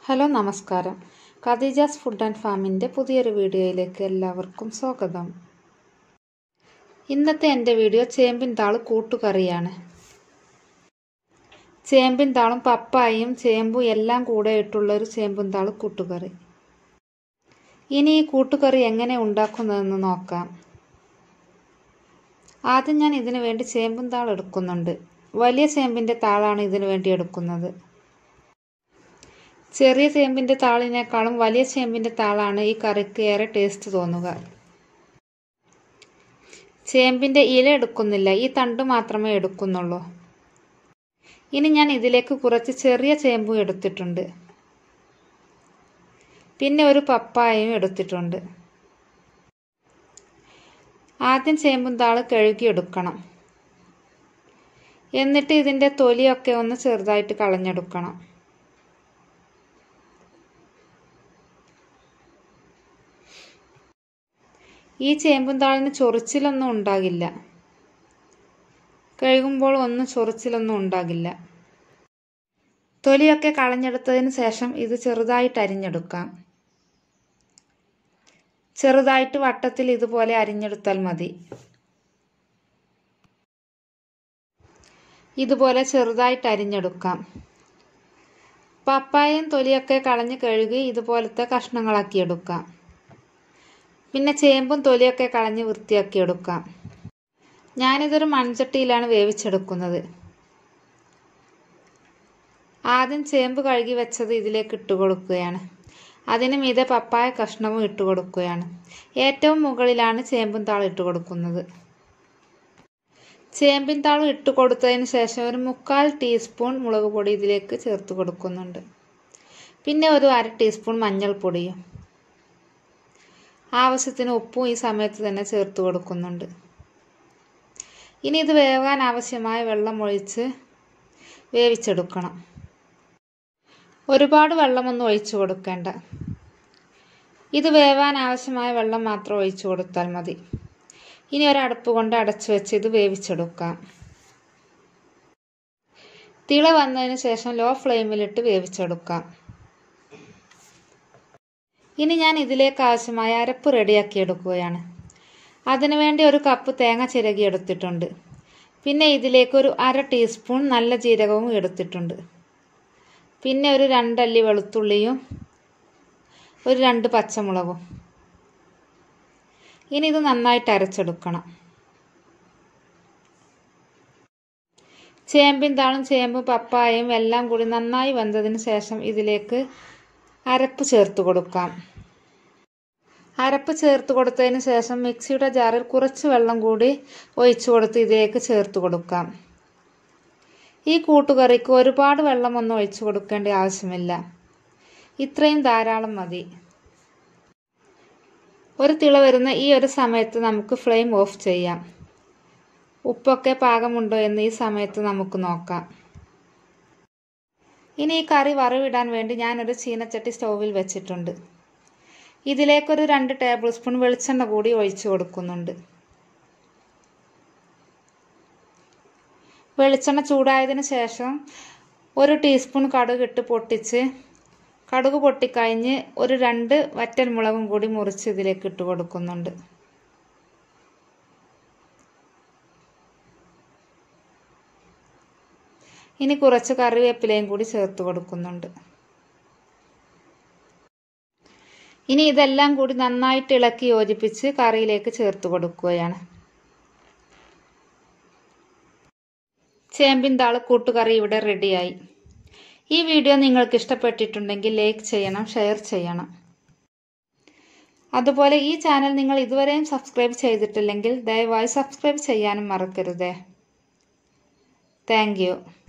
hello നമസ്കാരം ഖദീജാസ് food and ഫാമിൻ്റെ പുതിയൊരു വീഡിയോയിലേക്ക് എല്ലാവർക്കും സ്വാഗതം ഇന്നത്തെ എൻ്റെ വീഡിയോ ചേമ്പിൻ താള് കൂട്ടുകറിയാണ് ചേമ്പിൻ താളും പപ്പായും ചേമ്പും എല്ലാം കൂടെ ഇട്ടുള്ളൊരു ചേമ്പും താള് കൂട്ടുകറി ഇനി ഈ കൂട്ടുകറി എങ്ങനെ ഉണ്ടാക്കുന്നതെന്ന് നോക്കാം ആദ്യം ഞാൻ ഇതിനു വേണ്ടി ചേമ്പും താൾ എടുക്കുന്നുണ്ട് വലിയ ചേമ്പിൻ്റെ താളാണ് ഇതിനു വേണ്ടി എടുക്കുന്നത് ചെറിയ ചേമ്പിൻ്റെ താളിനേക്കാളും വലിയ ചേമ്പിൻ്റെ താളാണ് ഈ കറിക്ക് ഏറെ ടേസ്റ്റ് തോന്നുക ചേമ്പിൻ്റെ ഇല എടുക്കുന്നില്ല ഈ തണ്ട് മാത്രമേ എടുക്കുന്നുള്ളൂ ഇനി ഞാൻ ഇതിലേക്ക് കുറച്ച് ചെറിയ ചേമ്പും എടുത്തിട്ടുണ്ട് പിന്നെ ഒരു പപ്പായയും എടുത്തിട്ടുണ്ട് ആദ്യം ചേമ്പും താള് കഴുകിയെടുക്കണം എന്നിട്ട് ഇതിൻ്റെ തൊലിയൊക്കെ ഒന്ന് ചെറുതായിട്ട് കളഞ്ഞെടുക്കണം ഈ ചേമ്പും താളിന് ചൊറിച്ചിലൊന്നും ഉണ്ടാകില്ല കഴുകുമ്പോൾ ഒന്നും ചൊറിച്ചിലൊന്നും ഉണ്ടാകില്ല തൊലിയൊക്കെ കളഞ്ഞെടുത്തതിന് ശേഷം ഇത് ചെറുതായിട്ട് അരിഞ്ഞെടുക്കാം ചെറുതായിട്ട് വട്ടത്തിൽ ഇതുപോലെ അരിഞ്ഞെടുത്താൽ മതി ഇതുപോലെ ചെറുതായിട്ട് അരിഞ്ഞെടുക്കാം പപ്പായയും തൊലിയൊക്കെ കളഞ്ഞ് കഴുകി ഇതുപോലത്തെ കഷ്ണങ്ങളാക്കി എടുക്കാം പിന്നെ ചേമ്പും തൊലിയൊക്കെ കളഞ്ഞ് വൃത്തിയാക്കി എടുക്കാം ഞാനിതൊരു മൺചട്ടിയിലാണ് വേവിച്ചെടുക്കുന്നത് ആദ്യം ചേമ്പ് കഴുകി വെച്ചത് ഇതിലേക്ക് ഇട്ട് കൊടുക്കുകയാണ് അതിന് മീതെ പപ്പായ കഷ്ണവും ഇട്ട് കൊടുക്കുകയാണ് ഏറ്റവും മുകളിലാണ് ചേമ്പും താളം ഇട്ട് കൊടുക്കുന്നത് ചേമ്പിൻ താളം ഇട്ട് കൊടുത്തതിന് ശേഷം ഒരു മുക്കാൽ ടീസ്പൂൺ മുളക് പൊടി ഇതിലേക്ക് ചേർത്ത് കൊടുക്കുന്നുണ്ട് പിന്നെ ഒരു അര ടീസ്പൂൺ മഞ്ഞൾപ്പൊടിയും ആവശ്യത്തിന് ഉപ്പും ഈ സമയത്ത് തന്നെ ചേർത്ത് കൊടുക്കുന്നുണ്ട് ഇനി ഇത് വേവാൻ ആവശ്യമായ വെള്ളം ഒഴിച്ച് വേവിച്ചെടുക്കണം ഒരുപാട് വെള്ളമൊന്നും ഒഴിച്ചു കൊടുക്കേണ്ട ഇത് വേവാൻ ആവശ്യമായ വെള്ളം മാത്രം ഒഴിച്ചു കൊടുത്താൽ മതി ഇനി ഒരടുപ്പ് കൊണ്ട് അടച്ചു വെച്ച് ഇത് വേവിച്ചെടുക്കാം തിള വന്നതിന് ശേഷം ലോ ഫ്ലെയിമിലിട്ട് വേവിച്ചെടുക്കാം ഇനി ഞാൻ ഇതിലേക്ക് ആവശ്യമായ അരപ്പ് റെഡിയാക്കി എടുക്കുകയാണ് അതിനുവേണ്ടി ഒരു കപ്പ് തേങ്ങ ചിരകി എടുത്തിട്ടുണ്ട് പിന്നെ ഇതിലേക്ക് ഒരു അര ടീസ്പൂൺ നല്ല ജീരകവും എടുത്തിട്ടുണ്ട് പിന്നെ ഒരു രണ്ടല്ലി വെളുത്തുള്ളിയും ഒരു രണ്ട് പച്ചമുളകും ഇനി ഇത് നന്നായിട്ട് അരച്ചെടുക്കണം ചേമ്പിൻ താളും ചേമ്പും പപ്പായയും എല്ലാം കൂടി നന്നായി വെന്തതിന് ശേഷം ഇതിലേക്ക് അരപ്പ് ചേർത്ത് കൊടുക്കാം അരപ്പ് ചേർത്ത് കൊടുത്തതിന് ശേഷം മിക്സിയുടെ ജാറിൽ കുറച്ച് വെള്ളം കൂടി ഒഴിച്ചു കൊടുത്ത് ഇതിലേക്ക് ചേർത്ത് കൊടുക്കാം ഈ കൂട്ടുകറിക്ക് ഒരുപാട് വെള്ളമൊന്നും ഒഴിച്ചു കൊടുക്കേണ്ട ആവശ്യമില്ല ഇത്രയും ധാരാളം മതി ഒരു തിള വരുന്ന ഈ ഒരു സമയത്ത് നമുക്ക് ഫ്ലെയിം ഓഫ് ചെയ്യാം ഉപ്പൊക്കെ പാകമുണ്ടോ എന്ന് ഈ സമയത്ത് നമുക്ക് നോക്കാം ഇനി ഈ കറി വറവിടാൻ വേണ്ടി ഞാനൊരു ചീനച്ചട്ടി സ്റ്റൗവിൽ വെച്ചിട്ടുണ്ട് ഇതിലേക്കൊരു രണ്ട് ടേബിൾ സ്പൂൺ വെളിച്ചെണ്ണ കൂടി ഒഴിച്ചു കൊടുക്കുന്നുണ്ട് വെളിച്ചെണ്ണ ചൂടായതിന് ശേഷം ഒരു ടീസ്പൂൺ കടുക് ഇട്ട് പൊട്ടിച്ച് കടുക് പൊട്ടിക്കഴിഞ്ഞ് ഒരു രണ്ട് വറ്റൽ മുളകും കൂടി മുറിച്ച് ഇതിലേക്ക് ഇട്ട് കൊടുക്കുന്നുണ്ട് ഇനി കുറച്ച് കറിവേപ്പിലയും കൂടി ചേർത്ത് കൊടുക്കുന്നുണ്ട് ഇനി ഇതെല്ലാം കൂടി നന്നായിട്ട് ഇളക്കി യോജിപ്പിച്ച് കറിയിലേക്ക് ചേർത്ത് കൊടുക്കുകയാണ് ചേമ്പിൻ താള് കൂട്ടുകറി ഇവിടെ റെഡിയായി ഈ വീഡിയോ നിങ്ങൾക്ക് ഇഷ്ടപ്പെട്ടിട്ടുണ്ടെങ്കിൽ ലൈക്ക് ചെയ്യണം ഷെയർ ചെയ്യണം അതുപോലെ ഈ ചാനൽ നിങ്ങൾ ഇതുവരെയും സബ്സ്ക്രൈബ് ചെയ്തിട്ടില്ലെങ്കിൽ ദയവായി സബ്സ്ക്രൈബ് ചെയ്യാനും മറക്കരുതേ താങ്ക്